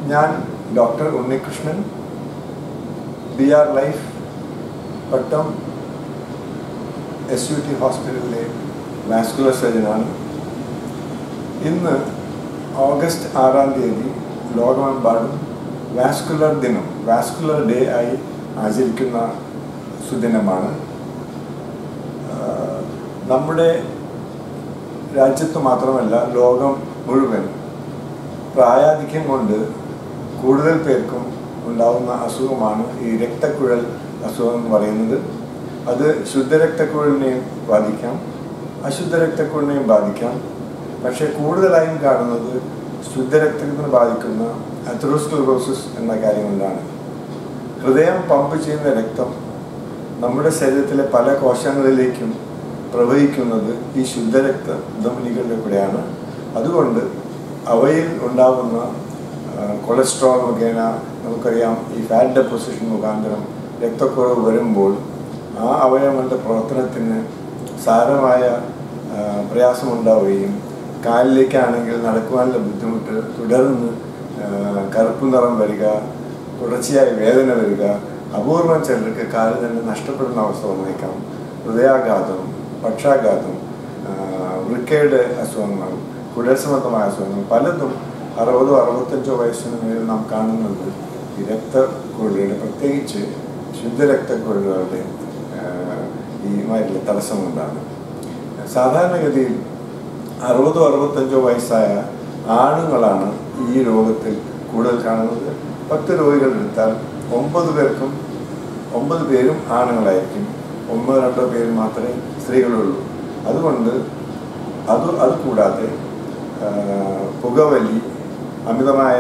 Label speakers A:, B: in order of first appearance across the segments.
A: ഞാൻ doctor Unnikrishnan B R life Pattom S U T ഹോസ്പിറ്റലിലെ vascular സർജനാണ് ഇന്ന് ഓഗസ്റ്റ് ആറാം തീയതി ലോകമെമ്പാടും വാസ്കുലർ ദിനം വാസ്കുലർ ഡേ ആയി ആചരിക്കുന്ന സുദിനമാണ് ആഹ് നമ്മുടെ രാജ്യത്ത് മാത്രമല്ല ലോകം മുഴുവൻ പ്രായാധിക്യം കൊണ്ട് കൂടുതൽ പേർക്കും ഉണ്ടാകുന്ന അസുഖമാണ് ഈ രക്തക്കുഴൽ അസുഖം എന്ന് പറയുന്നത് അത് ശുദ്ധരക്തക്കുഴലിനെയും ബാധിക്കാം അശുദ്ധ രക്തക്കുഴലിനെയും ബാധിക്കാം പക്ഷേ കൂടുതലായും കാണുന്നത് ശുദ്ധരക്തത്തിനെ ബാധിക്കുന്ന അത്രോസ്ക്ലറോസിസ് എന്ന കാര്യം കൊണ്ടാണ് ഹൃദയം പമ്പ് ചെയ്യുന്ന രക്തം നമ്മുടെ ശരീരത്തിലെ പല കോശങ്ങളിലേക്കും പ്രവഹിക്കുന്നത് ഈ ശുദ്ധരക്ത ധമനികളിലെ കൂടെയാണ് അതുകൊണ്ട് അവയിൽ ഉണ്ടാകുന്ന ആ, കൊളസ്ട്രോൾ മുഖേന നമുക്കറിയാം ഈ ഫാറ്റ് ഡെപ്പോസിഷൻ മുഖാന്തരം രക്തക്കുറവ് വരുമ്പോൾ ആ അവയവങ്ങളുടെ പ്രവർത്തനത്തിന് സാരമായ ആ, പ്രയാസമുണ്ടാവുകയും കാലിലേക്കാണെങ്കിൽ നടക്കുവാനുള്ള ബുദ്ധിമുട്ട് തുടർന്ന് ആ, കറുപ്പ് നിറം വരിക തുടർച്ചയായി വേദന വരിക അപൂർവം ചിലർക്ക് കാല് തന്നെ നഷ്ടപ്പെടുന്ന അവസ്ഥ വന്നേക്കാം ഹൃദയാഘാതം പക്ഷാഘാതം ആ, വൃക്കയുടെ അസുഖങ്ങൾ കുടൽ സംബന്ധമായ അസുഖങ്ങൾ പലതും അറുപതോ അറുപത്തഞ്ചോ വയസ്സിന് മേൽ നാം കാണുന്നത് ഈ രക്തക്കുഴലുകളുടെ പ്രത്യേകിച്ച് ശുദ്ധരക്തക്കുഴലുകളുടെ ആ, ഈ മായിട്ടുള്ള തടസ്സം കൊണ്ടാണ് സാധാരണഗതിയിൽ അറുപതോ അറുപത്തഞ്ചോ വയസ്സായ ആണുങ്ങളാണ് ഈ രോഗത്തിൽ കൂടുതൽ കാണുന്നത് പത്ത് രോഗികൾ എടുത്താൽ ഒമ്പത് പേർക്കും ഒമ്പത് പേരും ആണുങ്ങളായിരിക്കും ഒമ്പത് രണ്ടോ പേര് മാത്രമേ സ്ത്രീകളുള്ളൂ അതുകൊണ്ട് അത് അത് കൂടാതെ ആ, പുകവലി അമിതമായ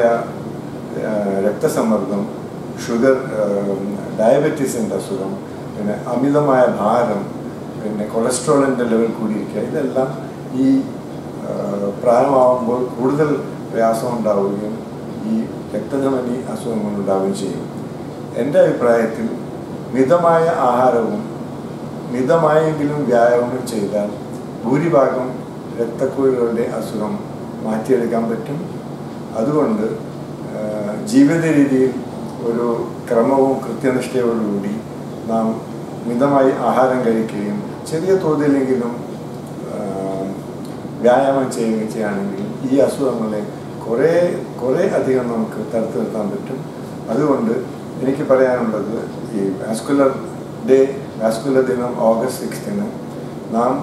A: ആ, രക്തസമ്മർദ്ദം ഷുഗർ ഡയബറ്റീസിൻ്റെ അസുഖം പിന്നെ അമിതമായ ഭാരം പിന്നെ കൊളസ്ട്രോളിൻ്റെ ലെവൽ കൂടിയിരിക്കുക ഇതെല്ലാം ഈ ആ, പ്രായമാവുമ്പോൾ കൂടുതൽ പ്രയാസം ഉണ്ടാവുകയും ഈ രക്തധമനി അസുഖങ്ങൾ ഉണ്ടാവുകയും ചെയ്യും എൻ്റെ അഭിപ്രായത്തിൽ മിതമായ ആഹാരവും മിതമായെങ്കിലും വ്യായാമം ചെയ്താൽ ഭൂരിഭാഗം രക്തക്കുഴലുകളുടെ അസുഖം മാറ്റിയെടുക്കാൻ പറ്റും അതുകൊണ്ട് ആ, ജീവിത രീതിയിൽ ഒരു ക്രമവും കൃത്യനിഷ്ഠയോടുകൂടി നാം മിതമായി ആഹാരം കഴിക്കുകയും ചെറിയ തോതിലെങ്കിലും ആ, വ്യായാമം ചെയ്യുകയും ചെയ്യുകയാണെങ്കിൽ ഈ അസുഖങ്ങളെ കുറേ കുറേ അധികം നമുക്ക് തടുത്തു നിർത്താൻ പറ്റും അതുകൊണ്ട് എനിക്ക് പറയാനുള്ളത് ഈ വാസ്കുലർ ഡേ വാസ്കുലർ ദിനം ഓഗസ്റ്റ് സിക്സ്തിന് നാം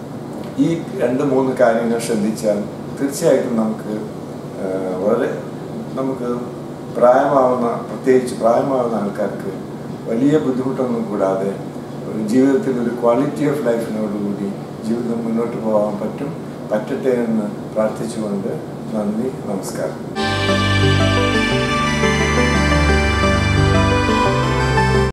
A: ഈ രണ്ട് മൂന്ന് കാര്യങ്ങൾ ശ്രദ്ധിച്ചാൽ തീർച്ചയായിട്ടും നമുക്ക് ആ, വളരെ നമുക്ക് പ്രായമാവുന്ന പ്രത്യേകിച്ച് പ്രായമാവുന്ന ആൾക്കാർക്ക് വലിയ ബുദ്ധിമുട്ടൊന്നും കൂടാതെ ഒരു ജീവിതത്തിൽ ഒരു ക്വാളിറ്റി ഓഫ് ലൈഫിനോടുകൂടി ജീവിതം മുന്നോട്ട് പോകാൻ പറ്റും പറ്റട്ടെ എന്ന് പ്രാർത്ഥിച്ചുകൊണ്ട് നന്ദി നമസ്കാരം